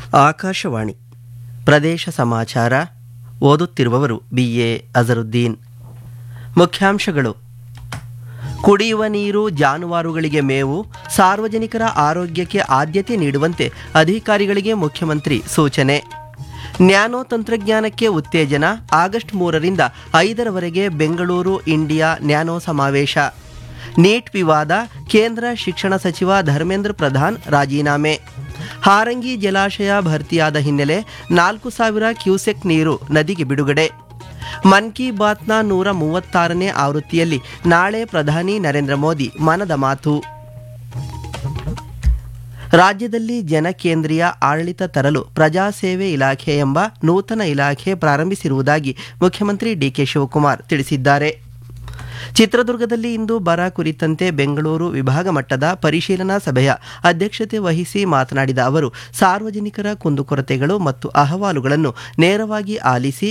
ಆಕಾಶವಾಣಿ ಪ್ರದೇಶ ಸಮಾಚಾರ ಓದುತ್ತಿರುವವರು ಬಿ ಎ ಅಜರುದ್ದೀನ್ ಮುಖ್ಯಾಂಶಗಳು ಕುಡಿಯುವ ನೀರು ಜಾನುವಾರುಗಳಿಗೆ ಮೇವು ಸಾರ್ವಜನಿಕರ ಆರೋಗ್ಯಕ್ಕೆ ಆದ್ಯತೆ ನೀಡುವಂತೆ ಅಧಿಕಾರಿಗಳಿಗೆ ಮುಖ್ಯಮಂತ್ರಿ ಸೂಚನೆ ನ್ಯಾನೋ ತಂತ್ರಜ್ಞಾನಕ್ಕೆ ಉತ್ತೇಜನ ಆಗಸ್ಟ್ ಮೂರರಿಂದ ಐದರವರೆಗೆ ಬೆಂಗಳೂರು ಇಂಡಿಯಾ ನ್ಯಾನೋ ಸಮಾವೇಶ ನೀಟ್ ವಿವಾದ ಕೇಂದ್ರ ಶಿಕ್ಷಣ ಸಚಿವ ಧರ್ಮೇಂದ್ರ ಪ್ರಧಾನ್ ರಾಜೀನಾಮೆ ಹಾರಂಗಿ ಜಲಾಶಯ ಭರ್ತಿಯಾದ ಹಿನ್ನೆಲೆ ನಾಲ್ಕು ಸಾವಿರ ಕ್ಯೂಸೆಕ್ ನೀರು ನದಿಗೆ ಬಿಡುಗಡೆ ಮನ್ ಕಿ ಬಾತ್ನ ನೂರ ಮೂವತ್ತಾರನೇ ಆವೃತ್ತಿಯಲ್ಲಿ ನಾಳೆ ಪ್ರಧಾನಿ ನರೇಂದ್ರ ಮೋದಿ ಮನದ ಮಾತು ರಾಜ್ಯದಲ್ಲಿ ಜನಕೇಂದ್ರೀಯ ಆಡಳಿತ ತರಲು ಪ್ರಜಾಸೇವೆ ಇಲಾಖೆ ಎಂಬ ನೂತನ ಇಲಾಖೆ ಪ್ರಾರಂಭಿಸಿರುವುದಾಗಿ ಮುಖ್ಯಮಂತ್ರಿ ಡಿಕೆ ಶಿವಕುಮಾರ್ ತಿಳಿಸಿದ್ದಾರೆ ಚಿತ್ರದುರ್ಗದಲ್ಲಿ ಇಂದು ಬರ ಕುರಿತಂತೆ ಬೆಂಗಳೂರು ವಿಭಾಗ ಮಟ್ಟದ ಪರಿಶೀಲನಾ ಸಭೆಯ ಅಧ್ಯಕ್ಷತೆ ವಹಿಸಿ ಮಾತನಾಡಿದ ಅವರು ಸಾರ್ವಜನಿಕರ ಕುಂದುಕೊರತೆಗಳು ಮತ್ತು ಅಹವಾಲುಗಳನ್ನು ನೇರವಾಗಿ ಆಲಿಸಿ